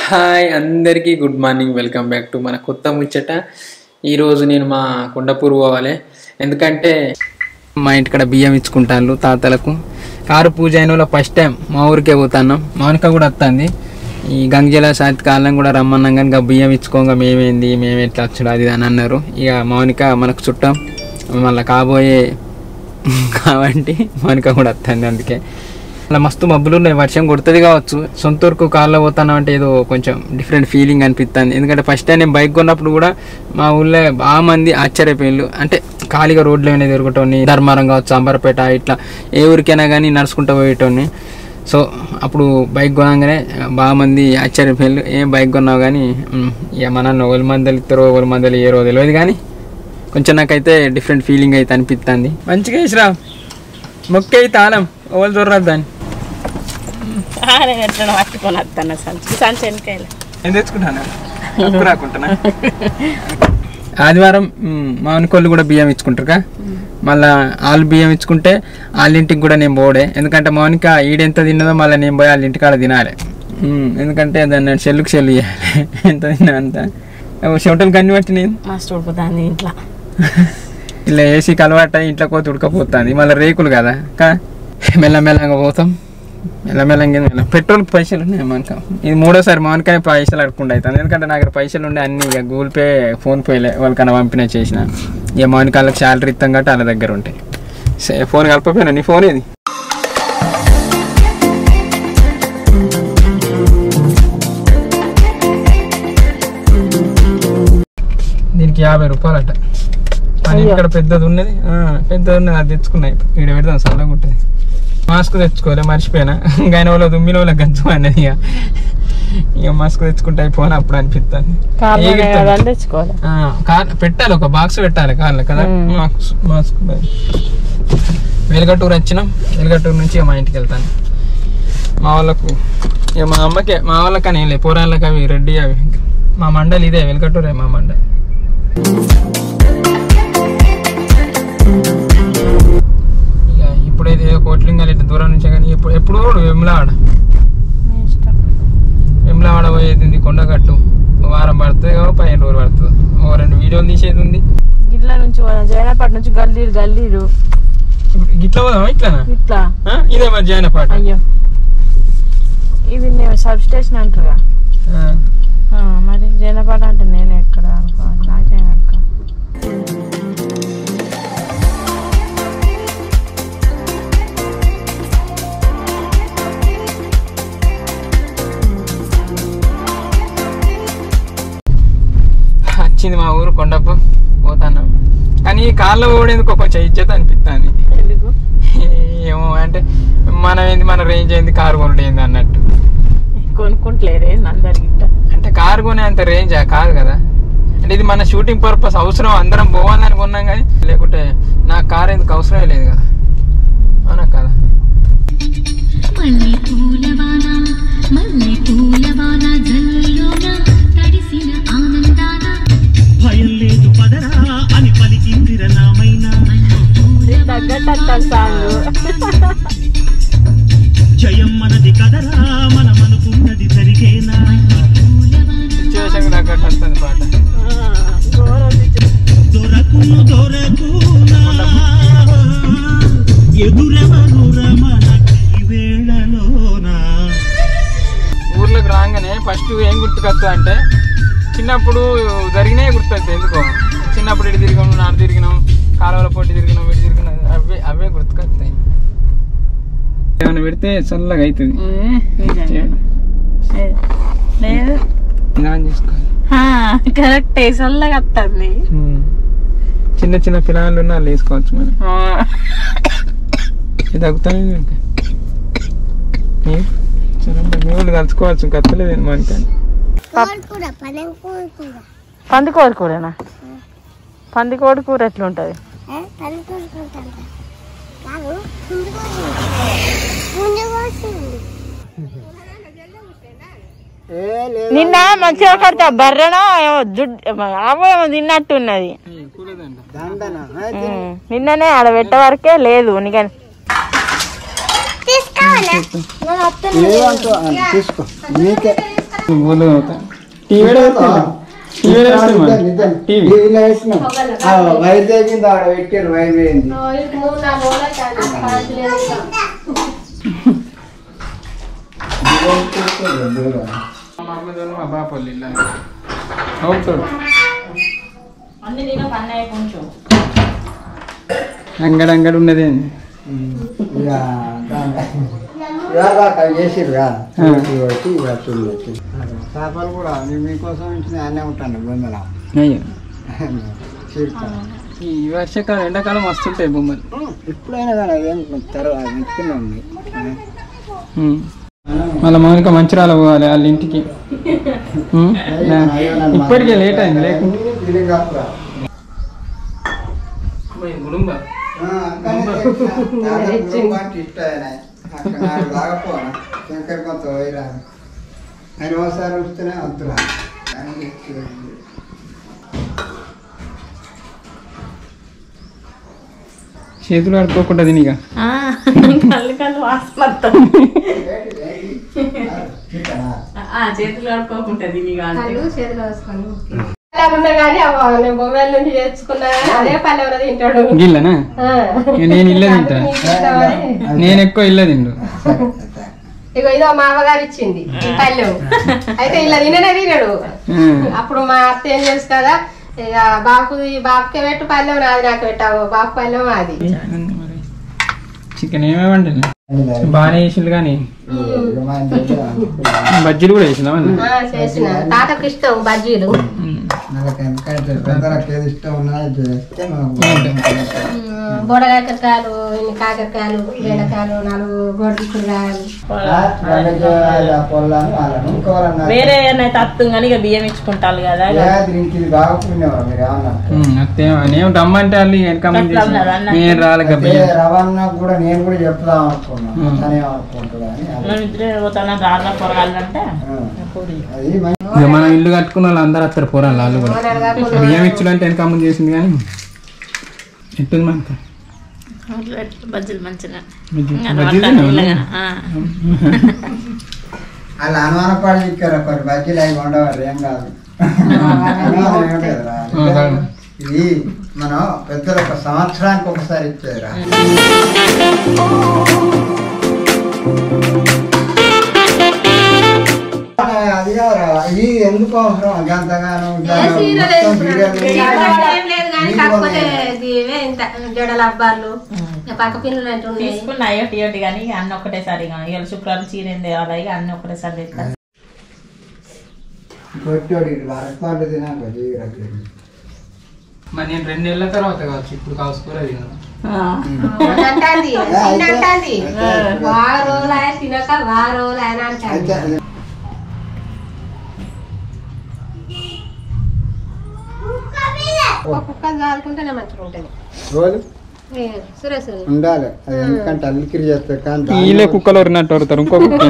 Hi అందరికీ good morning welcome back to మన కొత్త ముచ్చట ఈరోజు నేను మా కొండపూర్ పోవాలి ఎందుకంటే మా ఇంటికాడ బియ్యం ఇచ్చుకుంటాను తాతలకు కారు పూజ అయిన వాళ్ళ ఫస్ట్ టైం మా ఊరికే పోతాను మౌనిక కూడా వస్తుంది ఈ గంగజల సాతి కాలం కూడా రమ్మన్నాం కానీ ఇంకా బియ్యం ఇచ్చుకోగా మేమేంది మేము ఎట్లా వచ్చుడు అది ఇది అని అన్నారు ఇక మౌనిక మనకు చుట్టాం మళ్ళీ కాబోయే కాబట్టి మౌనిక కూడా వస్తుంది అందుకే అలా మస్తు మబ్బులు ఉన్నాయి వర్షం కొడుతుంది కావచ్చు సొంత ఊరుకు కార్లో పోతాను అంటే ఏదో కొంచెం డిఫరెంట్ ఫీలింగ్ అనిపిస్తుంది ఎందుకంటే ఫస్ట్ టైం నేను బైక్ కొన్నప్పుడు కూడా మా ఊళ్ళో బాగా మంది ఆశ్చర్యపోయిన్లు అంటే ఖాళీగా రోడ్లు ఏమైనా తిరుగుటోని ధర్మారం కావచ్చు అంబర్పేట ఇట్లా ఏ ఊరికైనా కానీ నడుచుకుంటూ పోయేటోని సో అప్పుడు బైక్ కొనగానే బాగా మంది ఆశ్చర్యపోయిన్లు ఏం బైక్ కొన్నావు కానీ "ఉమ్, ఇక మనల్ని ఒకరి మందలు ఇస్తారో ఒకరి మందలు ఏరో తెలియదు కానీ కొంచెం నాకైతే డిఫరెంట్ ఫీలింగ్ అయితే అనిపిస్తుంది మంచిగా ఇసిరా మొక్క తాళం ఓళ్ళు చూడరాదు దాన్ని ఆ, నేను ఎట్లా పట్టుకొని వస్తాను సంచి సంచి వెనకాయలు ఏం తెచ్చుకుంటాను అప్పు రాకుంటానా ఆదివారం మ్, మా అనుకోళ్ళు కూడా బియ్యం ఇచ్చుకుంటారుగా మళ్ళా వాళ్ళు బియ్యం ఇచ్చుకుంటే వాళ్ళ ఇంటికి కూడా నేను పోడే ఎందుకంటే మౌనిక ఈడెంత తిన్నదో మళ్ళీ నేను పోయి వాళ్ళ ఇంటికాడ తినాలి మ్, ఎందుకంటే దాన్ని చెల్లుకు చెల్లు చేయాలి ఎంత తిన్నా అంత చెమటలు కన్ని పట్టి నేను మస్తు ఉడుకుతుంది ఇంట్లో ఇలా ఏసీకి అలవాటు అయ్యి ఇంట్లో పోతే ఉడకపోతుంది మళ్ళీ రేకులు కదా కా మెల్లమెల్లగా పోతాం మెల్లమెల్లంగా మెల్ల పెట్రోల్ పైసలు ఉన్నాయి మనక ఇది మూడోసారి మానకాయ పైసలు అడగకుండా అవుతుంది ఎందుకంటే నా దగ్గర పైసలు ఉండే అన్ని ఇక గూగుల్ పే ఫోన్ పేలే వాళ్ళకన్నా పంపిన చేసిన ఇక మానికాళ్ళకి శాలరీ ఇస్తాం కాబట్టి వాళ్ళ దగ్గర ఉంటాయి సే ఫోన్ కలపపోయినా నీ ఫోన్ ఏది దీనికి యాభై రూపాయలు అట అని ఇక్కడ పెద్దది ఉన్నది ఆ, పెద్దది ఉన్నది అది తెచ్చుకున్నాయి ఇక్కడ పెడతాం చల్లగా ఉంటుంది మాస్క్ తెచ్చుకోలే మర్చిపోయినా ఆయన వాళ్ళ దుమ్మిన వాళ్ళ గంజు అన్నది ఇక ఇక మాస్క్ తెచ్చుకుంటే అయిపోని అప్పుడు అనిపిస్తుంది కాదు తెచ్చుకోవాలి కార్ పెట్టాలి ఒక బాక్స్ పెట్టాలి కార్లో కదా మ్మ్. మాస్క్ మాస్క్ వెలుగటూరు వచ్చినాం వెలుగటూరు నుంచి ఇక మా ఇంటికి వెళ్తాను మా వాళ్ళకు ఇక మా అమ్మకే మా వాళ్ళకని ఏం లేదు పోరాళ్ళకి అవి రెడ్డి అవి మా మండలి ఇదే వెలుగటూరే మా మండలి ఇక ఇప్పుడైతే ఏదో కోట్లింగాలు ఇట్లా దూరం నుంచే కానీ ఇప్పుడు ఎప్పుడు వెమ్లాడ వెమ్లాడ పోయేది ఉంది కొండగట్టు ఓ వారం పడుతుంది ఓ పదిహేను రోజులు పడుతుంది ఓ రెండు వీడియోలు తీసేది ఉంది గిట్ల నుంచి పోదాం జైనాపట్ నుంచి గల్లీరు గల్లీరు ఇప్పుడు ఇట్లా పోదామా ఇట్లానా ఇట్లా ఆ? ఇదే మరి జాయిన్ పాట అయ్యో ఇది నేను సబ్ స్టేషన్ అంటారా ఆ. ఆ, మరి జైనపాట అంటే నేను ఎక్కడ అనుకోవాలి నాకేం అనుకో వచ్చింది మా ఊరు కొండపు పోతాను కానీ కార్లో పోవడానికి కొంచెం ఇచ్చేత అనిపిస్తుంది ఎందుకు ఏమో అంటే మనం ఏంది మన రేంజ్ ఏంది కారు కొనుడు ఏంది అన్నట్టు కొనుక్కుంటలేరే అందరికి గిట్ట అంటే కారు కొనే అంత రేంజ్ కాదు కదా అంటే ఇది మన షూటింగ్ పర్పస్ అవసరం అందరం పోవాలని కొన్నాం కానీ లేకుంటే నాకు కారు ఎందుకు అవసరమే లేదు కదా అవునా కదా మల్లె పూలవాన మల్లె పూలవాన జల్లులోన తడిసిన ఆనందాన భయం లేదు పదరా అని పలికిందిర నామైనా తగ్గట్టు వస్తాను సాంగ్ జయం మనది కదరా మనమనుకున్నది జరిగేనా సిచ్యువేషన్ తగ్గట్టు వస్తుంది పాట దొరకును దొరకునా ఎదురెవరు మనకి వేళలోనా ఊర్లోకి రాగానే ఫస్ట్ ఏం గుర్తుకొస్తా అంటే చిన్నప్పుడు జరిగినాయి గుర్తొస్తాయి ఎందుకో చిన్నప్పుడు ఇటు తిరిగాం నాడు తిరిగినాం కాలువల పొట్టి తిరిగినాం ఇటు తిరిగినాం అవే అవే గుర్తుకొస్తాయి ఏమైనా పెడితే చల్లగా అవుతుంది లేదు ఆన్ చేసుకోవాలి కరెక్ట్ చల్లగా వస్తుంది ఉమ్. చిన్న చిన్న పిల్లలు ఉన్న వాళ్ళు వేసుకోవచ్చు మనం ఇది తగ్గుతానే ఇంకా మీరు సరే మీ వాళ్ళు కలుసుకోవచ్చు ఇంకా అత్తలేదు మనకి పందికోడి కూరనా పందికోడి కూర ఎట్లుంటది నిన్న మంచిగా కడతా బర్రెనో ఏమో దుడ్డు ఆవో ఏమో తిన్నట్టున్నది ఉమ్, నిన్ననే ఆడ పెట్టే వరకే లేదు నీకు తీసుకో మీకే బోలు అవుతా టీవీ టీవీ టీవీ టీవీలో వేసినాం వైద్య కింద ఆడ పెట్టారు వైద్యంది మా అమ్మతోని మా బాప వాళ్ళు ఇల్లు అవుతాడు అన్ని తిన పన్నయ్య కొంచెం అంగడంగడు ఉన్నది ఇక ఇవాళ అక్కడ చేసిరుగా వచ్చి ఇక చూడవచ్చు చేపలు కూడా నేను మీకోసం ఇచ్చిన అన్నీ ఉంటాను బొమ్మల అయ్యో చీరుతాను ఈ వర్షాకాలం ఎండాకాలం వస్తుంటాయి బొమ్మలు ఎప్పుడైనా కానీ అదేం తర్వాత వెంటనే ఉంది మళ్ళీ మౌనిక మంచిరాల పోవాలి వాళ్ళ ఇంటికి ఉమ్. ఇప్పటికే లేట్ అయింది లేకుంటే శంకర్ కొంత వైరా ఆయన ఒకసారి వస్తేనే అంతురా చేతులు ఆడుకోకుండా తినిగా కళ్ళు కళ్ళు వాసన చేతులు ఆడుకోకుంటది మీకు ఉన్నా కానీ నేను బొమ్మల నుంచి తెచ్చుకున్నా కానీ అదే పల్లె ఉన్నది తింటాడు గిల్లనా ఆ. ఇక నేను ఇల్లే తింటా నీకు ఇష్టమని. నేను ఎక్కువ ఇల్లే తిండు ఇగో ఇదో మా అమ్మగారు ఇచ్చింది ఈ పల్లెం అయితే ఇలా తిననే తినడు ఉమ్. అప్పుడు మా అత్త ఏం చేసి కదా ఇక బాపు బాపుకే పెట్టు పల్లెం నాది నాకు పెట్టావు బాపు పల్లెం అది చికెన్ ఏమేమండి బాగానే చేసిండు కానీ బజ్జీలు కూడా వేసినావా ఆ, చేసిన తాతకు ఇష్టం బజ్జీలు నాకు ఎందుకంటే పెద్దలకు ఏది ఇష్టం ఉన్నదో చేస్తే మనం బోడ కాకరకాయలు ఇన్ని కాకరకాయలు బెండకాయలు నాలుగు గోడి కూరగాయలు పొలాన్ని వాళ్ళను ఇంకోరన్నా వేరే అయితే అత్తం కానీ ఇక బియ్యం ఇచ్చుకుంటారు కదా దీనికి ఇది బాగా పుణ్యమా మీరు ఏమన్నా అత్తేం నేను రమ్మంటే వాళ్ళు వెనక ముందు చేసి, నేను రాలేక అదే రవాణా కూడా నేను కూడా చెప్దాం అనుకున్నాను అతనే అనుకుంటున్నా అని అది. మనం ఇద్దరే పోతాను రాళ్ళ పొరగాలంటే ఆ. అది మంచి ఇక మనం ఇల్లు కట్టుకున్న వాళ్ళు అందరూ వస్తారు పోరాలి వాళ్ళు కూడా బియ్యం ఇచ్చులంటే వెనక ముందు చేసింది కానీ ఎట్టుంది మనకు బజ్జీలు మంచిగా బజ్జీలు తిన్నావా? వాళ్ళు అనుమానపడి చిక్కారు కొన్ని బజ్జీలు అవి ఉండవారు ఏం కాదు అనుమానం ఏం లేదురా. ఆ, కాదు. ఇది మనం పెద్దలు ఒక సంవత్సరానికి ఒకసారి ఇచ్చేదిరా అది కాదురా ఇది ఎందుకు అవసరం గంతగాను ఏం లేదు కానీ కాకపోతే ఇవే ఇంత జడల అబ్బాలు ఇక పక్క పిల్లలు అంటుండే తీసుకున్న అయ్యోటి ఇయ్యోటి కానీ ఇక అన్ని ఒకటేసారి ఇక ఇవాళ శుక్రవారం చీరేం తేవాలి ఇక అన్ని ఒకటేసారి తెస్తారు కొట్టోడు వరపాటు తినాక జీవిరకి మరి నేను రెండేళ్ల తర్వాత కావచ్చు ఇప్పుడు కావచ్చు కూర తిన్నాను అంటాంది అంటాంది బాగా రోజులు ఆయన తినక బాగా రోజులు ఆయన అంటాంది అయితే ఒక కుక్కను చాలుకుంటేనే మంచిగా ఉంటది రోజు ఏ, సురేష్ ఉండాలి అది ఎందుకంటే అల్లికిరి చేస్తే కానీ వీళ్ళే కుక్కలు వరినట్టు వరుతారు ఇంకో కుక్క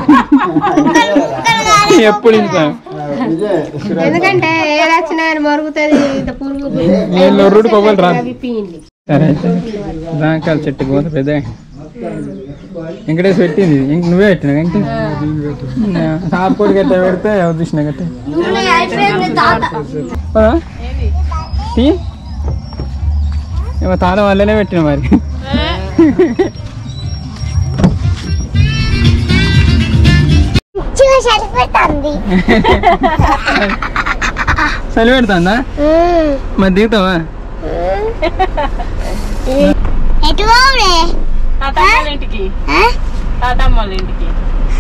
ఎప్పుడు ఇంకా ఇదే ఎందుకంటే ఏది వచ్చినా ఆయన మరుగుతుంది ఇంత పురుగు వీళ్ళు ఒర్రుడు పొగలు రాదు అవి పీయింది సరే అయితే దానికాల చెట్టు పోత పెద్ద వెంకటేష్ పెట్టింది ఇంక నువ్వే పెట్టినా వెంకటేష్ సాపొడి గట్ట పెడితే చూసిన గట్ట పదా? టీ ఏమో తాళం వల్లనే పెట్టిన మరి చలి పెడుతుందా మరి దిగుతావా తాతమ్మ ఇంటికి తాతమ్మ ఇంటికి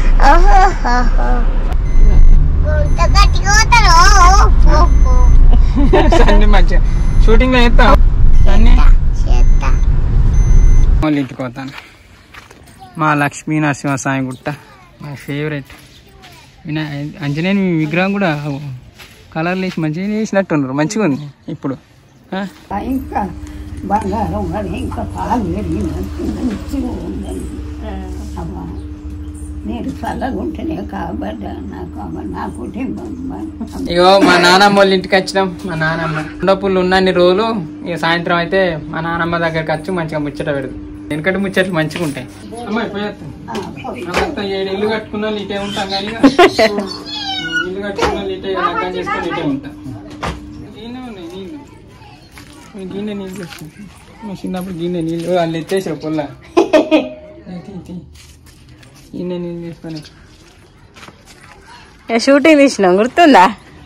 సన్ని మంచిగా షూటింగ్ లో చేస్తావు సన్ని వాళ్ళ ఇంటికి పోతాను మా లక్ష్మీ నరసింహస్వామి గుట్ట మా ఫేవరెట్ వినా అంజనేయుని విగ్రహం కూడా కలర్లు వేసి మంచిగా వేసినట్టున్నారు మంచిగా ఉంది ఇప్పుడు ఆ? ఇంకా బంగారం మరి ఇంకా పాలు పెరిగినట్టు మంచిగా ఉందండి అమ్మా మీరు చల్లగా ఉంటేనే కాబట్టి నాకు అమ్మ నా కుటుంబం మరి ఇగో మా నానమ్మ వాళ్ళ ఇంటికి వచ్చినాం మా నానమ్మ ఉండపుల్లు ఉన్నన్ని రోజులు ఇక సాయంత్రం అయితే మా నానమ్మ దగ్గరికి వచ్చి మంచిగా ముచ్చట పెడదు ఎందుకంటే ముచ్చట్లు మంచిగా ఉంటాయి అమ్మాయి పోయేస్తాం మొత్తం ఏడు ఇల్లు కట్టుకున్నాం ఇటే ఉంటాం కానీ ఇక. ఇల్లు కట్టుకున్న ఇటే లగ్గం చేసుకొని ఇటే ఉంటా గిన్నె ఉన్నాయి నీళ్ళు ఈ గిన్నె నీళ్ళు వస్తుంది మా చిన్నప్పుడు గిన్నె నీళ్ళు వాళ్ళు ఎత్తేసారు పొల్ల గిన్నె నీళ్ళు తీసుకొని షూటింగ్ తీసినాం గుర్తుందా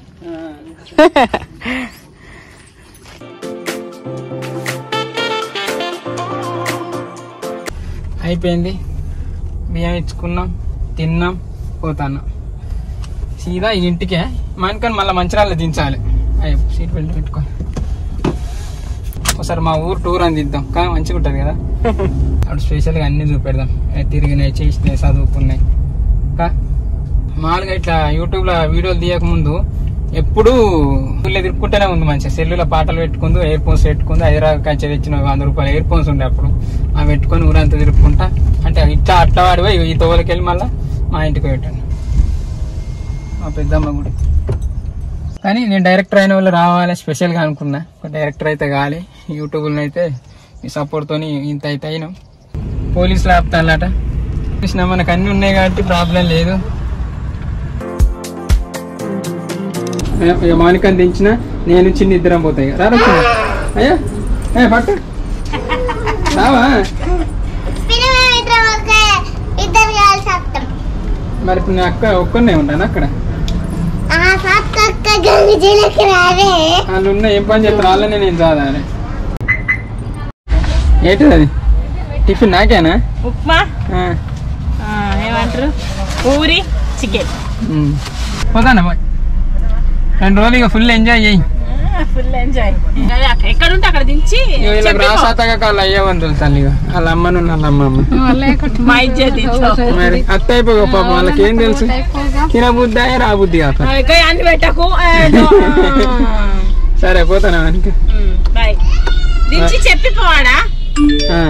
అయిపోయింది బియ్యం ఇచ్చుకున్నాం తిన్నాం పోతాన్నాం సీదా ఈ ఇంటికే మనకని మళ్ళీ మంచిరాళ్ళు దించాలి అయ్యో సీట్ బెల్ట్ పెట్టుకో ఒకసారి మా ఊరు టూర్ అని దిద్దాం కానీ మంచిగా ఉంటుంది కదా అప్పుడు స్పెషల్గా అన్ని చూపెడదాం ఏ తిరిగినాయి చేసినాయి చదువుకున్నాయి కా మామూలుగా ఇట్లా యూట్యూబ్లో వీడియోలు తీయక ముందు ఎప్పుడు ఊళ్ళో తిరుక్కుంటూనే ఉంది మంచిగా సెల్లులో పాటలు పెట్టుకుందు ఇయర్ ఫోన్స్ పెట్టుకుంది హైదరాబాద్ కంచె తెచ్చిన వంద రూపాయలు ఇయర్ ఫోన్స్ ఉండే అప్పుడు అవి పెట్టుకొని ఊరంతా తిరుక్కుంటా అంటే ఇట్లా అట్లా వాడిపోయి ఈ తోలకి వెళ్ళి మళ్ళీ మా ఇంటికి పెట్టాను మా పెద్దమ్మ గుడి కానీ నేను డైరెక్టర్ అయిన వాళ్ళు రావాలి స్పెషల్గా అనుకున్నా ఒక డైరెక్టర్ అయితే కావాలి యూట్యూబ్లో అయితే మీ సపోర్ట్తోని ఇంత అయితే అయినాం పోలీసులు ఆపుతానట కృష్ణ మనకు అన్ని ఉన్నాయి కాబట్టి ప్రాబ్లం లేదు మానికని దించిన నేను చిన్న ఇద్దరం పోతాయి రారా చిన్న. అయ్యా ఏ పట్టు రావా ఇద్దరు కలిసి వస్తాం మరి ఇప్పుడు నేను అక్క ఒక్కనే ఉంటాను అక్కడ ఆ పక్క అక్క గంగ జిలకి రావే వాళ్ళు ఉన్న ఏం పని చెప్తారు వాళ్ళనే నేను చదవాలి ఏంటిది అది టిఫిన్ నాకేనా ఉప్మా ఆ, ఆ, ఏమంటారు పూరి చికెన్ ఉమ్. పోతానా మరి రెండు రోజులు ఇక ఫుల్ ఎంజాయ్ చేయి ఫుల్ ఎంజాయ్ ఎక్కడ ఉంటే అక్కడ దించి ఇక వీళ్ళకి రాసాతగా కాళ్ళు అయ్యేవంతులు తల్లి ఇక. వాళ్ళ అమ్మను వాళ్ళ అమ్మమ్మ మా ఇజ్జత్ మరి అత్త అయిపోయి పాపం వాళ్ళకి ఏం తెలుసు తిన బుద్ధి రా బుద్ధి కాక అన్ని పెట్టకు సరే పోతానా మనకి బాయ్ దించి చెప్పిపోవాడా ఆ.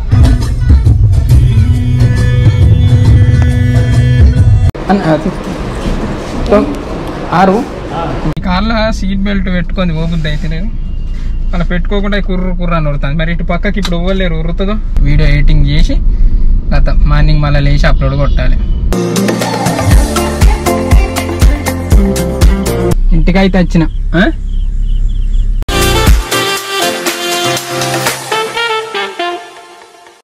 అన్న, అది. తొమ్- ఆరు ఈ కార్లో సీట్ బెల్ట్ పెట్టుకుంది ఓబుద్ది అయితే నేను అలా పెట్టుకోకుండా కుర్రు కుర్ర అని ఉరుతుంది మరి ఇటు పక్కకి ఇప్పుడు ఇవ్వలేరు ఉరుతుందో వీడియో ఎడిటింగ్ చేసి గత మార్నింగ్ మళ్ళీ లేచి అప్లోడ్ కొట్టాలి ఇంటికైతే వచ్చిన ఆ?